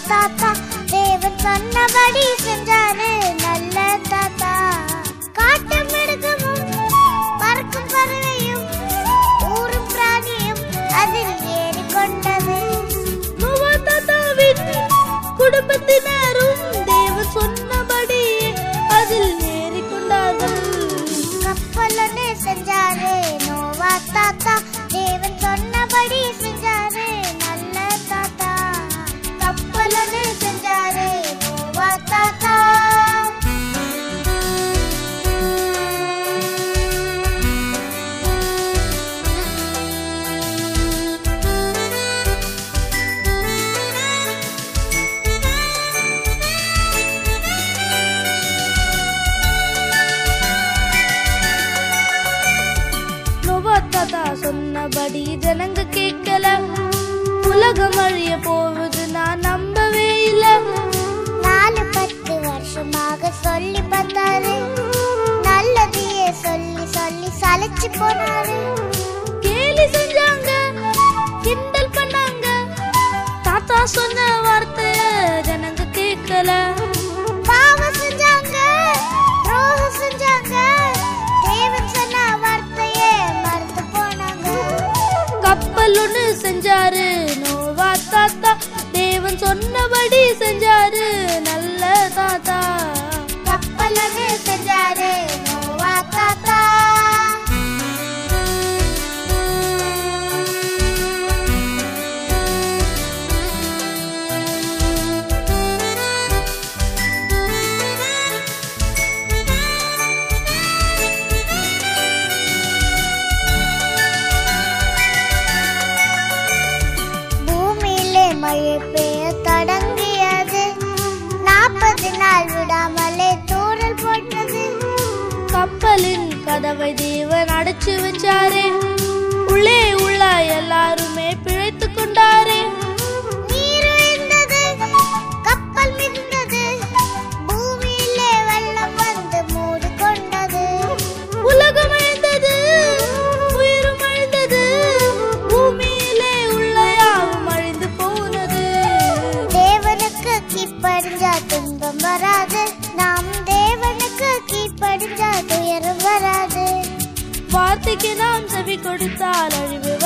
தாத்தா தேவன் சொன்னபடி செஞ்சாரு நல்ல தாத்தா காட்டு மிருகமும் பறக்கும் பறவையும் ஊரும் பிராணியும் அதில் ஏறிக்கொண்டது நோவா தாத்தாவின் குடும்பத்தினரும் தேவன் சொன்னபடி அதில் ஏறிக்கொண்டார்கள் கப்பலொன்னு செஞ்சாரு நோவா தாத்தா தேவன் சொன்னபடி செஞ்சாரு நல்ல தாத்தா கப்பலொன்னு செஞ்சாரு நோவா தாத்தா நோவா தாத்தா சொன்னபடி ஜனங்க கேட்கல உலகம் அழிய போவது நான் நம்பவே இல்லை நாலு பத்து வருஷமாக சொல்லி பார்த்தாரு நல்லதையே சொல்லி சொல்லி சலிச்சு போனாரு கேலி செஞ்சாங்க கிண்டல் பண்ணாங்க தாத்தா சொன்ன வார்த்தைய ஜனங்க கேட்கல பாவம் செஞ்சாங்க துரோகம் செஞ்சாங்க தேவன் சொன்ன வார்த்தையே மறந்து போனாங்க கப்பல் ஒண்ணு செஞ்சாரு நோவா தாத்தா தேவன் சொன்னபடி செஞ்சாரு நல்ல தாத்தா கப்பலன்னு செஞ்சாரு நோவா தாத்தா பூமியிலே மழை பெய்ய தொடங்கியது நாற்பது நாள் விடாமலே தூரல் போட்டது கப்பலின் கதவை தேவன் அடைச்சு வச்சாரே உள்ளே உள்ள எல்லாருமே பிழைத்து கொண்டாரே நீர் விழுந்தது கப்பல் மிதந்தது பூமியிலே வெள்ளம் வந்து மூடி கொண்டது உலகம் அழிந்தது உயிரும் அழிந்தது பூமியிலே உள்ள யாவும் அழிந்து போனது தேவனுக்கு கீழ்ப்படிஞ்சா துன்பம் வராது நாம் தேவனுக்கு கீழ்ப்படிஞ்சா துயரம் வராது வார்த்தைக்கு நாம் செவி கொடுத்தால் அழிவு